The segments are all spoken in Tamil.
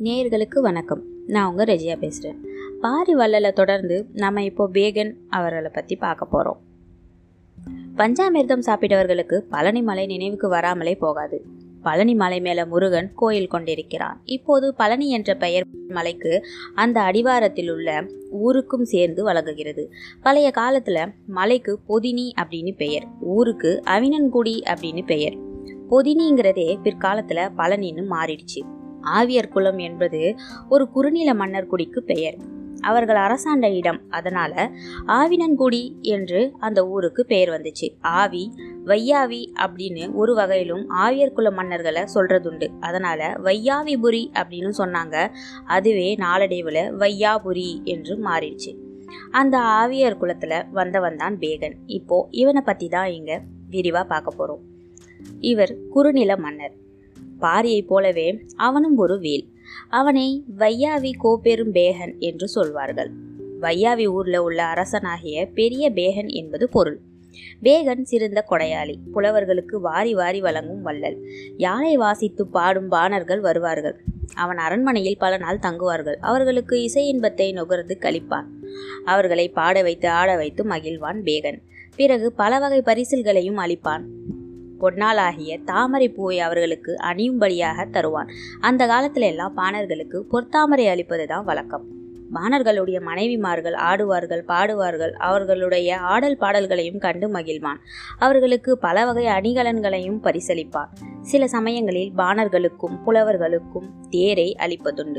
நேயர்களுக்கு வணக்கம் நான் உங்கள் ரெஜியா பேசுகிறேன் பாரி வள்ளலை தொடர்ந்து நம்ம இப்போ பேகன் அவர்களை பற்றி பார்க்க போகிறோம் பஞ்சாமிர்தம் சாப்பிட்டவர்களுக்கு பழனி மலை நினைவுக்கு வராமலே போகாது பழனி மலை மேல முருகன் கோயில் கொண்டிருக்கிறான் இப்போது பழனி என்ற பெயர் மலைக்கு அந்த அடிவாரத்தில் உள்ள ஊருக்கும் சேர்ந்து வழங்குகிறது பழைய காலத்துல மலைக்கு பொதினி அப்படின்னு பெயர் ஊருக்கு அவினன்குடி அப்படின்னு பெயர் பொதினிங்கிறதே பிற்காலத்துல பழனின்னு மாறிடுச்சு ஆவியர் குலம் என்பது ஒரு குறுநில மன்னர் குடிக்கு பெயர் அவர்கள் அரசாண்ட இடம் அதனால ஆவினன்குடி என்று அந்த ஊருக்கு பெயர் வந்துச்சு ஆவி வையாவி அப்படின்னு ஒரு வகையிலும் ஆவியர் குல மன்னர்களை சொல்றதுண்டு அதனால வையாவிபுரி அப்படின்னு சொன்னாங்க அதுவே நாளடைவில் வையாபுரி என்று மாறிடுச்சு அந்த ஆவியர் குலத்துல வந்தவன் தான் பேகன் இப்போ இவனை பத்தி தான் இங்க விரிவா பார்க்க போறோம் இவர் குறுநில மன்னர் பாரியைப் போலவே அவனும் ஒரு வேல் அவனை வையாவி கோப்பெரும் பேகன் என்று சொல்வார்கள் வையாவி ஊர்ல உள்ள அரசனாகிய பெரிய பேகன் என்பது பொருள் பேகன் சிறந்த கொடையாளி புலவர்களுக்கு வாரி வாரி வழங்கும் வள்ளல் யானை வாசித்து பாடும் பாணர்கள் வருவார்கள் அவன் அரண்மனையில் பல நாள் தங்குவார்கள் அவர்களுக்கு இசை இன்பத்தை நுகர்ந்து கழிப்பான் அவர்களை பாட வைத்து ஆட வைத்து மகிழ்வான் பேகன் பிறகு பல வகை பரிசில்களையும் அளிப்பான் பொன்னாலாகிய தாமரை பூவை அவர்களுக்கு அணியும்படியாக தருவான் அந்த காலத்துல எல்லாம் பாணர்களுக்கு பொற்தாமரை அளிப்பது தான் வழக்கம் பாணர்களுடைய மனைவிமார்கள் ஆடுவார்கள் பாடுவார்கள் அவர்களுடைய ஆடல் பாடல்களையும் கண்டு மகிழ்வான் அவர்களுக்கு பல வகை அணிகலன்களையும் பரிசளிப்பான் சில சமயங்களில் பாணர்களுக்கும் புலவர்களுக்கும் தேரை அளிப்பதுண்டு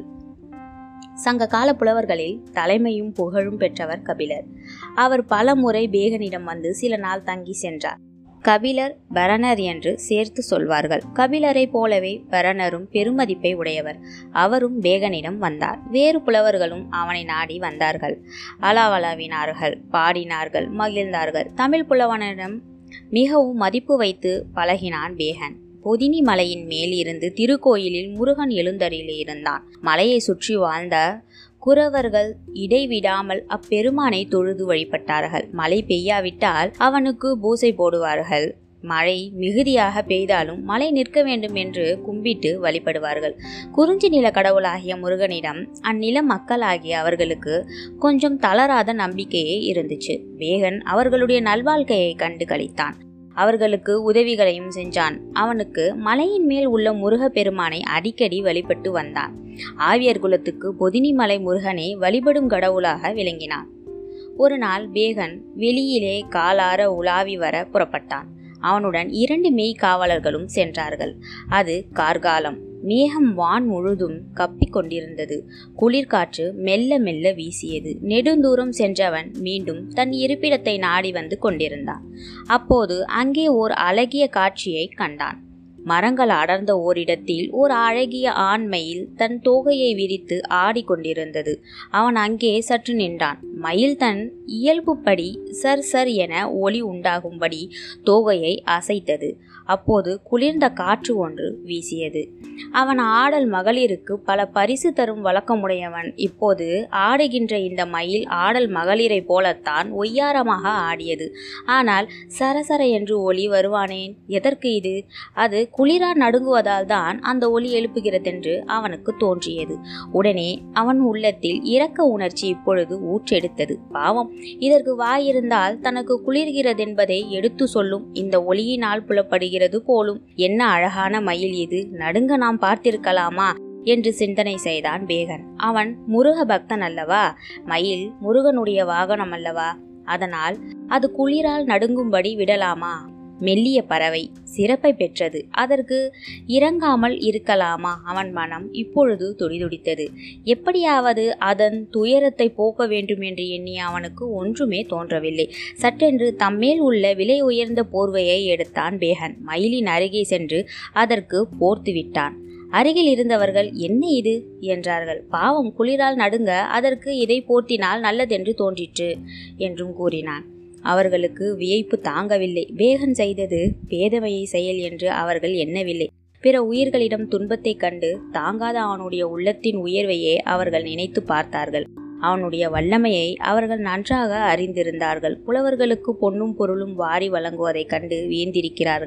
சங்க கால புலவர்களில் தலைமையும் புகழும் பெற்றவர் கபிலர் அவர் பல முறை பேகனிடம் வந்து சில நாள் தங்கி சென்றார் கபிலர் பரணர் என்று சேர்த்து சொல்வார்கள் கபிலரை போலவே பரணரும் பெருமதிப்பை உடையவர் அவரும் பேகனிடம் வந்தார் வேறு புலவர்களும் அவனை நாடி வந்தார்கள் அலாவலாவினார்கள் பாடினார்கள் மகிழ்ந்தார்கள் தமிழ் புலவனிடம் மிகவும் மதிப்பு வைத்து பழகினான் பேகன் பொதினி மலையின் மேல் இருந்து திருக்கோயிலில் முருகன் எழுந்தருளி இருந்தான் மலையை சுற்றி வாழ்ந்த குறவர்கள் இடைவிடாமல் அப்பெருமானை தொழுது வழிபட்டார்கள் மழை பெய்யாவிட்டால் அவனுக்கு பூசை போடுவார்கள் மழை மிகுதியாக பெய்தாலும் மழை நிற்க வேண்டும் என்று கும்பிட்டு வழிபடுவார்கள் குறிஞ்சி நில கடவுளாகிய முருகனிடம் அந்நில மக்களாகிய அவர்களுக்கு கொஞ்சம் தளராத நம்பிக்கையே இருந்துச்சு வேகன் அவர்களுடைய நல்வாழ்க்கையை கண்டு கழித்தான் அவர்களுக்கு உதவிகளையும் செஞ்சான் அவனுக்கு மலையின் மேல் உள்ள முருக பெருமானை அடிக்கடி வழிபட்டு வந்தான் ஆவியர் குலத்துக்கு பொதினி மலை முருகனை வழிபடும் கடவுளாக விளங்கினான் ஒரு நாள் பேகன் வெளியிலே காலார உலாவி வர புறப்பட்டான் அவனுடன் இரண்டு மெய் காவலர்களும் சென்றார்கள் அது கார்காலம் மேகம் வான் முழுதும் கப்பிக் கொண்டிருந்தது குளிர்காற்று மெல்ல மெல்ல வீசியது நெடுந்தூரம் சென்றவன் மீண்டும் தன் இருப்பிடத்தை நாடி வந்து கொண்டிருந்தான் அப்போது அங்கே ஓர் அழகிய காட்சியை கண்டான் மரங்கள் அடர்ந்த ஓரிடத்தில் ஒரு அழகிய ஆண்மயில் தன் தோகையை விரித்து ஆடிக்கொண்டிருந்தது அவன் அங்கே சற்று நின்றான் மயில் தன் இயல்புப்படி சர் சர் என ஒளி உண்டாகும்படி தோகையை அசைத்தது அப்போது குளிர்ந்த காற்று ஒன்று வீசியது அவன் ஆடல் மகளிருக்கு பல பரிசு தரும் வழக்கமுடையவன் இப்போது ஆடுகின்ற இந்த மயில் ஆடல் மகளிரை போலத்தான் ஒய்யாரமாக ஆடியது ஆனால் சரசர என்று ஒளி வருவானேன் எதற்கு இது அது குளிரா நடுங்குவதால் தான் அந்த ஒளி எழுப்புகிறதென்று அவனுக்கு தோன்றியது உடனே அவன் உள்ளத்தில் இரக்க உணர்ச்சி இப்பொழுது ஊற்றெடுத்தது பாவம் இதற்கு வாயிருந்தால் தனக்கு குளிர்கிறதென்பதை எடுத்து சொல்லும் இந்த ஒளியினால் புலப்படுகிறது போலும் என்ன அழகான மயில் இது நடுங்க நாம் பார்த்திருக்கலாமா என்று சிந்தனை செய்தான் பேகன் அவன் முருக பக்தன் அல்லவா மயில் முருகனுடைய வாகனம் அல்லவா அதனால் அது குளிரால் நடுங்கும்படி விடலாமா மெல்லிய பறவை சிறப்பை பெற்றது அதற்கு இறங்காமல் இருக்கலாமா அவன் மனம் இப்பொழுது துடிதுடித்தது எப்படியாவது அதன் துயரத்தை போக்க வேண்டும் என்று எண்ணிய அவனுக்கு ஒன்றுமே தோன்றவில்லை சட்டென்று தம்மேல் உள்ள விலை உயர்ந்த போர்வையை எடுத்தான் பேகன் மயிலின் அருகே சென்று அதற்கு போர்த்து விட்டான் அருகில் இருந்தவர்கள் என்ன இது என்றார்கள் பாவம் குளிரால் நடுங்க அதற்கு இதை போர்த்தினால் நல்லதென்று தோன்றிற்று என்றும் கூறினான் அவர்களுக்கு வியப்பு தாங்கவில்லை பேகன் செய்தது பேதமையை செயல் என்று அவர்கள் எண்ணவில்லை பிற உயிர்களிடம் துன்பத்தைக் கண்டு தாங்காத அவனுடைய உள்ளத்தின் உயர்வையே அவர்கள் நினைத்து பார்த்தார்கள் அவனுடைய வல்லமையை அவர்கள் நன்றாக அறிந்திருந்தார்கள் புலவர்களுக்கு பொன்னும் பொருளும் வாரி வழங்குவதைக் கண்டு வியந்திருக்கிறார்கள்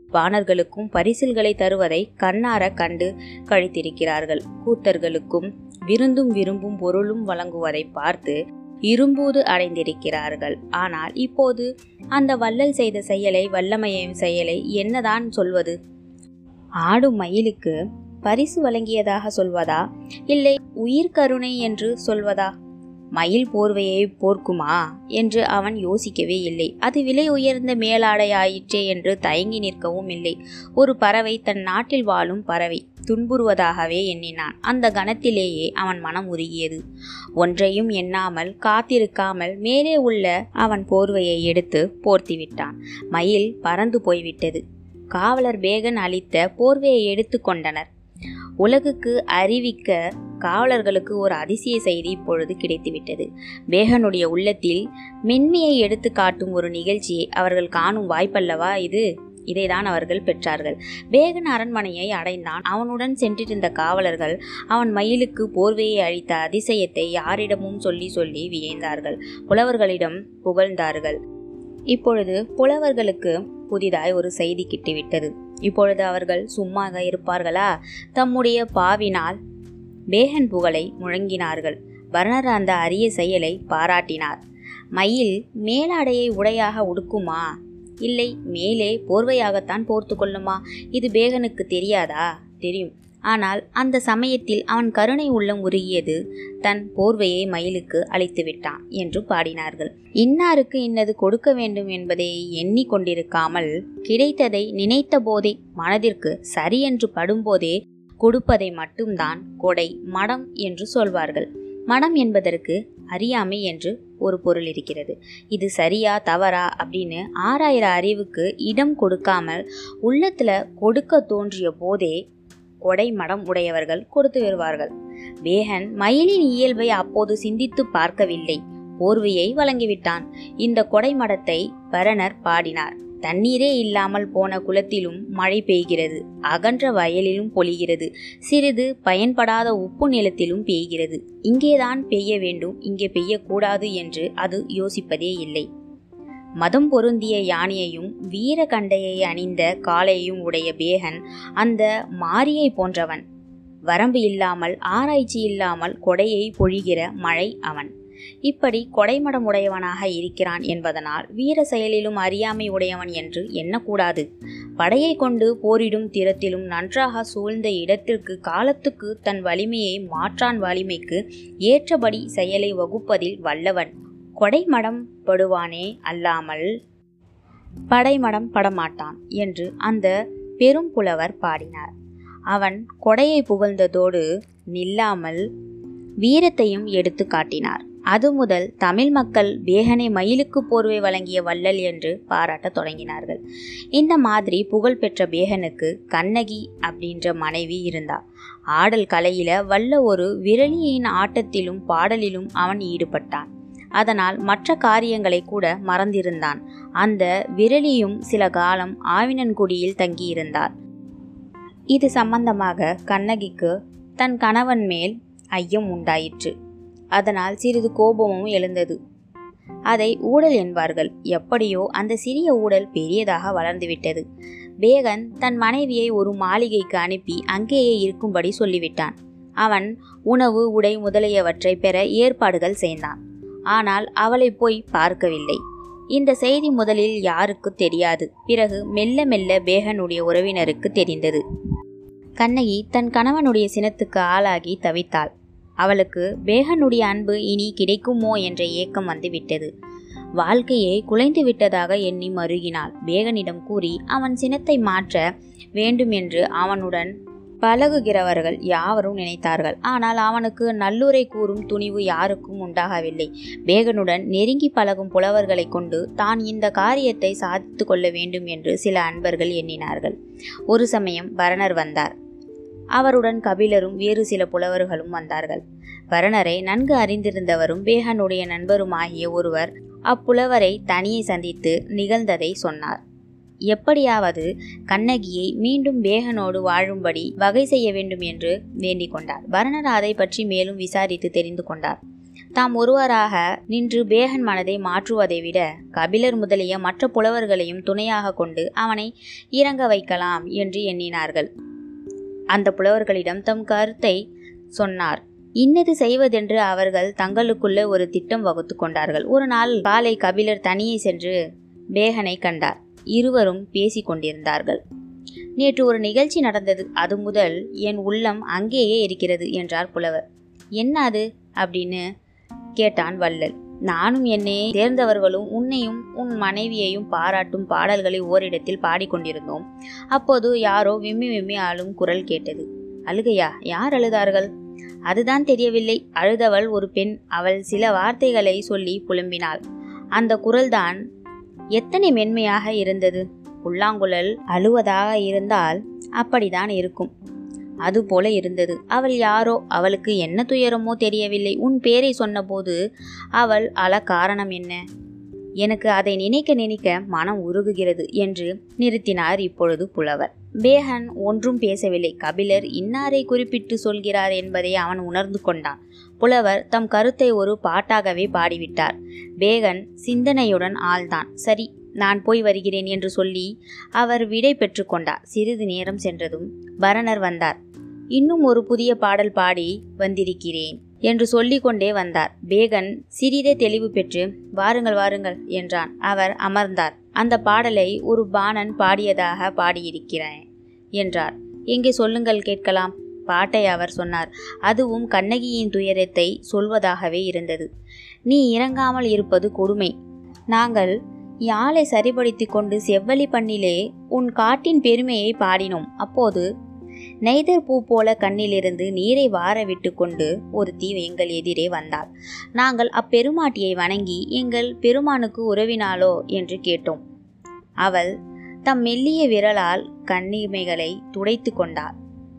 பாணர்களுக்கும் பரிசில்களை தருவதை கண்ணார கண்டு கழித்திருக்கிறார்கள் கூத்தர்களுக்கும் விருந்தும் விரும்பும் பொருளும் வழங்குவதை பார்த்து இரும்பூது அடைந்திருக்கிறார்கள் ஆனால் இப்போது அந்த வள்ளல் செய்த செயலை வல்லமையும் செயலை என்னதான் சொல்வது ஆடும் மயிலுக்கு பரிசு வழங்கியதாக சொல்வதா இல்லை உயிர் கருணை என்று சொல்வதா மயில் போர்வையை போர்க்குமா என்று அவன் யோசிக்கவே இல்லை அது விலை உயர்ந்த மேலாடை ஆயிற்றே என்று தயங்கி நிற்கவும் இல்லை ஒரு பறவை தன் நாட்டில் வாழும் பறவை துன்புறுவதாகவே எண்ணினான் அந்த கணத்திலேயே அவன் மனம் உருகியது ஒன்றையும் எண்ணாமல் காத்திருக்காமல் மேலே உள்ள அவன் போர்வையை எடுத்து போர்த்தி விட்டான் மயில் பறந்து போய்விட்டது காவலர் பேகன் அளித்த போர்வையை எடுத்து கொண்டனர் உலகுக்கு அறிவிக்க காவலர்களுக்கு ஒரு அதிசய செய்தி இப்பொழுது கிடைத்துவிட்டது பேகனுடைய உள்ளத்தில் மென்மையை எடுத்து காட்டும் ஒரு நிகழ்ச்சியை அவர்கள் காணும் வாய்ப்பல்லவா இது இதைதான் அவர்கள் பெற்றார்கள் பேகன் அரண்மனையை அடைந்தான் அவனுடன் சென்றிருந்த காவலர்கள் அவன் மயிலுக்கு போர்வையை அழித்த அதிசயத்தை யாரிடமும் சொல்லி சொல்லி வியந்தார்கள் புலவர்களிடம் புகழ்ந்தார்கள் இப்பொழுது புலவர்களுக்கு புதிதாய் ஒரு செய்தி கிட்டிவிட்டது இப்பொழுது அவர்கள் சும்மாக இருப்பார்களா தம்முடைய பாவினால் பேகன் புகழை முழங்கினார்கள் பர்னர் அந்த அரிய செயலை பாராட்டினார் மயில் மேலாடையை உடையாக உடுக்குமா இல்லை மேலே போர்வையாகத்தான் போர்த்து கொள்ளுமா இது பேகனுக்கு தெரியாதா தெரியும் ஆனால் அந்த சமயத்தில் அவன் கருணை உள்ளம் உருகியது தன் போர்வையை மயிலுக்கு அளித்து விட்டான் என்று பாடினார்கள் இன்னாருக்கு இன்னது கொடுக்க வேண்டும் என்பதை எண்ணி கொண்டிருக்காமல் கிடைத்ததை நினைத்த போதே மனதிற்கு சரி என்று படும்போதே கொடுப்பதை மட்டும்தான் கொடை மடம் என்று சொல்வார்கள் மனம் என்பதற்கு அறியாமை என்று ஒரு பொருள் இருக்கிறது இது சரியா தவறா அப்படின்னு ஆறாயிர அறிவுக்கு இடம் கொடுக்காமல் உள்ளத்துல கொடுக்க தோன்றிய போதே கொடை மடம் உடையவர்கள் கொடுத்து வருவார்கள் பேகன் மயிலின் இயல்பை அப்போது சிந்தித்து பார்க்கவில்லை போர்வையை வழங்கிவிட்டான் இந்த கொடை மடத்தை பரணர் பாடினார் தண்ணீரே இல்லாமல் போன குளத்திலும் மழை பெய்கிறது அகன்ற வயலிலும் பொழிகிறது சிறிது பயன்படாத உப்பு நிலத்திலும் பெய்கிறது இங்கேதான் பெய்ய வேண்டும் இங்கே பெய்யக்கூடாது என்று அது யோசிப்பதே இல்லை மதம் பொருந்திய யானையையும் வீரகண்டையை அணிந்த காளையையும் உடைய பேகன் அந்த மாரியை போன்றவன் வரம்பு இல்லாமல் ஆராய்ச்சி இல்லாமல் கொடையை பொழிகிற மழை அவன் இப்படி கொடைமடம் உடையவனாக இருக்கிறான் என்பதனால் வீர செயலிலும் அறியாமை உடையவன் என்று எண்ணக்கூடாது படையை கொண்டு போரிடும் திறத்திலும் நன்றாக சூழ்ந்த இடத்திற்கு காலத்துக்கு தன் வலிமையை மாற்றான் வலிமைக்கு ஏற்றபடி செயலை வகுப்பதில் வல்லவன் கொடைமடம் படுவானே அல்லாமல் படைமடம் படமாட்டான் என்று அந்த பெரும் புலவர் பாடினார் அவன் கொடையை புகழ்ந்ததோடு நில்லாமல் வீரத்தையும் எடுத்து காட்டினார் அது முதல் தமிழ் மக்கள் பேகனை மயிலுக்கு போர்வை வழங்கிய வள்ளல் என்று பாராட்டத் தொடங்கினார்கள் இந்த மாதிரி புகழ்பெற்ற பேகனுக்கு கண்ணகி அப்படின்ற மனைவி இருந்தா ஆடல் கலையில வல்ல ஒரு விரலியின் ஆட்டத்திலும் பாடலிலும் அவன் ஈடுபட்டான் அதனால் மற்ற காரியங்களை கூட மறந்திருந்தான் அந்த விரலியும் சில காலம் ஆவினன்குடியில் தங்கியிருந்தார் இது சம்பந்தமாக கண்ணகிக்கு தன் கணவன் மேல் ஐயம் உண்டாயிற்று அதனால் சிறிது கோபமும் எழுந்தது அதை ஊடல் என்பார்கள் எப்படியோ அந்த சிறிய ஊடல் பெரியதாக வளர்ந்துவிட்டது பேகன் தன் மனைவியை ஒரு மாளிகைக்கு அனுப்பி அங்கேயே இருக்கும்படி சொல்லிவிட்டான் அவன் உணவு உடை முதலியவற்றை பெற ஏற்பாடுகள் செய்தான் ஆனால் அவளை போய் பார்க்கவில்லை இந்த செய்தி முதலில் யாருக்கு தெரியாது பிறகு மெல்ல மெல்ல பேகனுடைய உறவினருக்கு தெரிந்தது கண்ணகி தன் கணவனுடைய சினத்துக்கு ஆளாகி தவித்தாள் அவளுக்கு பேகனுடைய அன்பு இனி கிடைக்குமோ என்ற ஏக்கம் வந்துவிட்டது வாழ்க்கையை குலைந்து விட்டதாக எண்ணி மருகினாள் பேகனிடம் கூறி அவன் சினத்தை மாற்ற வேண்டும் என்று அவனுடன் பழகுகிறவர்கள் யாவரும் நினைத்தார்கள் ஆனால் அவனுக்கு நல்லுரை கூறும் துணிவு யாருக்கும் உண்டாகவில்லை பேகனுடன் நெருங்கி பழகும் புலவர்களை கொண்டு தான் இந்த காரியத்தை சாதித்து கொள்ள வேண்டும் என்று சில அன்பர்கள் எண்ணினார்கள் ஒரு சமயம் பரணர் வந்தார் அவருடன் கபிலரும் வேறு சில புலவர்களும் வந்தார்கள் பரணரை நன்கு அறிந்திருந்தவரும் பேகனுடைய நண்பருமாகிய ஒருவர் அப்புலவரை தனியே சந்தித்து நிகழ்ந்ததை சொன்னார் எப்படியாவது கண்ணகியை மீண்டும் பேகனோடு வாழும்படி வகை செய்ய வேண்டும் என்று வேண்டிக் கொண்டார் பரணர் அதை பற்றி மேலும் விசாரித்து தெரிந்து கொண்டார் தாம் ஒருவராக நின்று பேகன் மனதை மாற்றுவதை விட கபிலர் முதலிய மற்ற புலவர்களையும் துணையாக கொண்டு அவனை இறங்க வைக்கலாம் என்று எண்ணினார்கள் அந்த புலவர்களிடம் தம் கருத்தை சொன்னார் இன்னது செய்வதென்று அவர்கள் தங்களுக்குள்ள ஒரு திட்டம் வகுத்து கொண்டார்கள் ஒரு நாள் காலை கபிலர் தனியே சென்று பேகனை கண்டார் இருவரும் பேசிக் கொண்டிருந்தார்கள் நேற்று ஒரு நிகழ்ச்சி நடந்தது அது முதல் என் உள்ளம் அங்கேயே இருக்கிறது என்றார் புலவர் என்ன அது அப்படின்னு கேட்டான் வள்ளல் நானும் என்னை தேர்ந்தவர்களும் உன்னையும் உன் மனைவியையும் பாராட்டும் பாடல்களை ஓரிடத்தில் பாடிக்கொண்டிருந்தோம் அப்போது யாரோ விம்மி விம்மி ஆளும் குரல் கேட்டது அழுகையா யார் அழுதார்கள் அதுதான் தெரியவில்லை அழுதவள் ஒரு பெண் அவள் சில வார்த்தைகளை சொல்லி புலம்பினாள் அந்த குரல்தான் எத்தனை மென்மையாக இருந்தது புல்லாங்குழல் அழுவதாக இருந்தால் அப்படிதான் இருக்கும் அதுபோல இருந்தது அவள் யாரோ அவளுக்கு என்ன துயரமோ தெரியவில்லை உன் பேரை சொன்னபோது அவள் அழ காரணம் என்ன எனக்கு அதை நினைக்க நினைக்க மனம் உருகுகிறது என்று நிறுத்தினார் இப்பொழுது புலவர் பேகன் ஒன்றும் பேசவில்லை கபிலர் இன்னாரை குறிப்பிட்டு சொல்கிறார் என்பதை அவன் உணர்ந்து கொண்டான் புலவர் தம் கருத்தை ஒரு பாட்டாகவே பாடிவிட்டார் பேகன் சிந்தனையுடன் ஆள்தான் சரி நான் போய் வருகிறேன் என்று சொல்லி அவர் விடை பெற்று கொண்டார் சிறிது நேரம் சென்றதும் பரணர் வந்தார் இன்னும் ஒரு புதிய பாடல் பாடி வந்திருக்கிறேன் என்று சொல்லிக்கொண்டே வந்தார் பேகன் சிறிதே தெளிவு பெற்று வாருங்கள் வாருங்கள் என்றான் அவர் அமர்ந்தார் அந்த பாடலை ஒரு பாணன் பாடியதாக பாடியிருக்கிறேன் என்றார் எங்கே சொல்லுங்கள் கேட்கலாம் பாட்டை அவர் சொன்னார் அதுவும் கண்ணகியின் துயரத்தை சொல்வதாகவே இருந்தது நீ இறங்காமல் இருப்பது கொடுமை நாங்கள் யாழை சரிபடுத்தி கொண்டு செவ்வழி பண்ணிலே உன் காட்டின் பெருமையை பாடினோம் அப்போது நெய்தர் பூ போல கண்ணிலிருந்து நீரை வார விட்டு கொண்டு ஒரு தீ எங்கள் எதிரே வந்தாள் நாங்கள் அப்பெருமாட்டியை வணங்கி எங்கள் பெருமானுக்கு உறவினாளோ என்று கேட்டோம் அவள் தம் மெல்லிய விரலால் கண்ணிமைகளை துடைத்து கொண்டாள்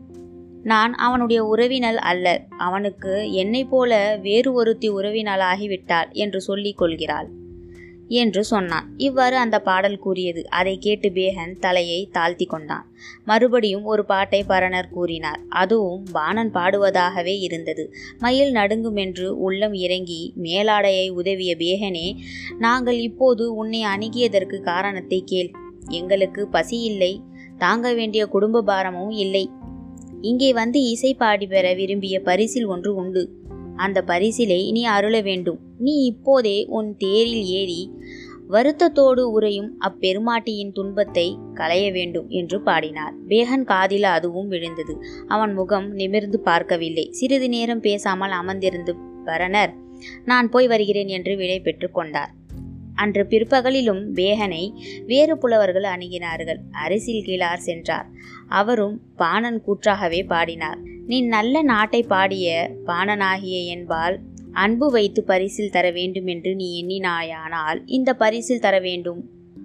நான் அவனுடைய உறவினல் அல்ல அவனுக்கு என்னை போல வேறு ஒருத்தி உறவினளாகிவிட்டாள் என்று சொல்லிக் கொள்கிறாள் என்று சொன்னான் இவ்வாறு அந்த பாடல் கூறியது அதை கேட்டு பேகன் தலையை தாழ்த்தி கொண்டான் மறுபடியும் ஒரு பாட்டை பரணர் கூறினார் அதுவும் பாணன் பாடுவதாகவே இருந்தது மயில் நடுங்குமென்று உள்ளம் இறங்கி மேலாடையை உதவிய பேகனே நாங்கள் இப்போது உன்னை அணுகியதற்கு காரணத்தை கேள் எங்களுக்கு பசி இல்லை தாங்க வேண்டிய குடும்ப பாரமும் இல்லை இங்கே வந்து இசை பாடி பெற விரும்பிய பரிசில் ஒன்று உண்டு அந்த பரிசிலை நீ அருள வேண்டும் நீ இப்போதே உன் தேரில் ஏறி வருத்தத்தோடு உறையும் அப்பெருமாட்டியின் துன்பத்தை களைய வேண்டும் என்று பாடினார் பேகன் காதில் அதுவும் விழுந்தது அவன் முகம் நிமிர்ந்து பார்க்கவில்லை சிறிது நேரம் பேசாமல் அமர்ந்திருந்து பரணர் நான் போய் வருகிறேன் என்று விடை பெற்று கொண்டார் அன்று பிற்பகலிலும் பேகனை வேறு புலவர்கள் அணுகினார்கள் அரிசில் கீழார் சென்றார் அவரும் பாணன் கூற்றாகவே பாடினார் நீ நல்ல நாட்டை பாடிய பாணனாகிய என்பால் அன்பு வைத்து பரிசில் தர வேண்டும் என்று நீ எண்ணினாயானால் இந்த பரிசில் தர வேண்டும்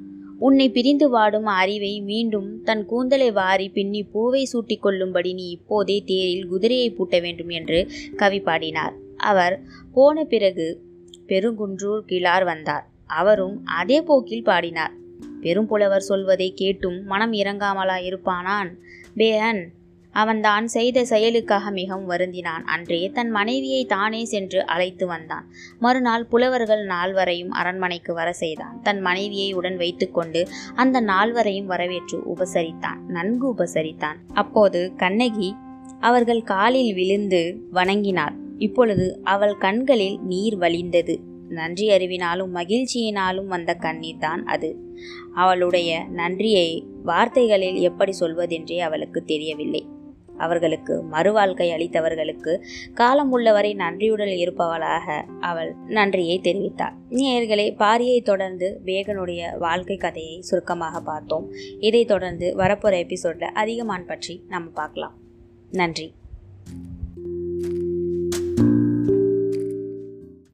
உன்னை பிரிந்து வாடும் அறிவை மீண்டும் தன் கூந்தலை வாரி பின்னி பூவை சூட்டிக் கொள்ளும்படி நீ இப்போதே தேரில் குதிரையை பூட்ட வேண்டும் என்று கவி பாடினார் அவர் போன பிறகு பெருங்குன்றூர் கிளார் வந்தார் அவரும் அதே போக்கில் பாடினார் பெரும்புலவர் சொல்வதை கேட்டும் மனம் இறங்காமலா இருப்பானான் பேகன் அவன்தான் செய்த செயலுக்காக மிகவும் வருந்தினான் அன்றே தன் மனைவியை தானே சென்று அழைத்து வந்தான் மறுநாள் புலவர்கள் நால்வரையும் அரண்மனைக்கு வர செய்தான் தன் மனைவியை உடன் வைத்துக்கொண்டு அந்த நால்வரையும் வரவேற்று உபசரித்தான் நன்கு உபசரித்தான் அப்போது கண்ணகி அவர்கள் காலில் விழுந்து வணங்கினார் இப்பொழுது அவள் கண்களில் நீர் வழிந்தது நன்றி அறிவினாலும் மகிழ்ச்சியினாலும் வந்த கண்ணீர் தான் அது அவளுடைய நன்றியை வார்த்தைகளில் எப்படி சொல்வதென்றே அவளுக்கு தெரியவில்லை அவர்களுக்கு மறுவாழ்க்கை அளித்தவர்களுக்கு காலம் உள்ளவரை நன்றியுடன் இருப்பவளாக அவள் நன்றியை தெரிவித்தார் நேயர்களே பாரியை தொடர்ந்து வேகனுடைய வாழ்க்கை கதையை சுருக்கமாக பார்த்தோம் இதை தொடர்ந்து வரப்போகிற எபிசோடில் அதிகமான் பற்றி நம்ம பார்க்கலாம் நன்றி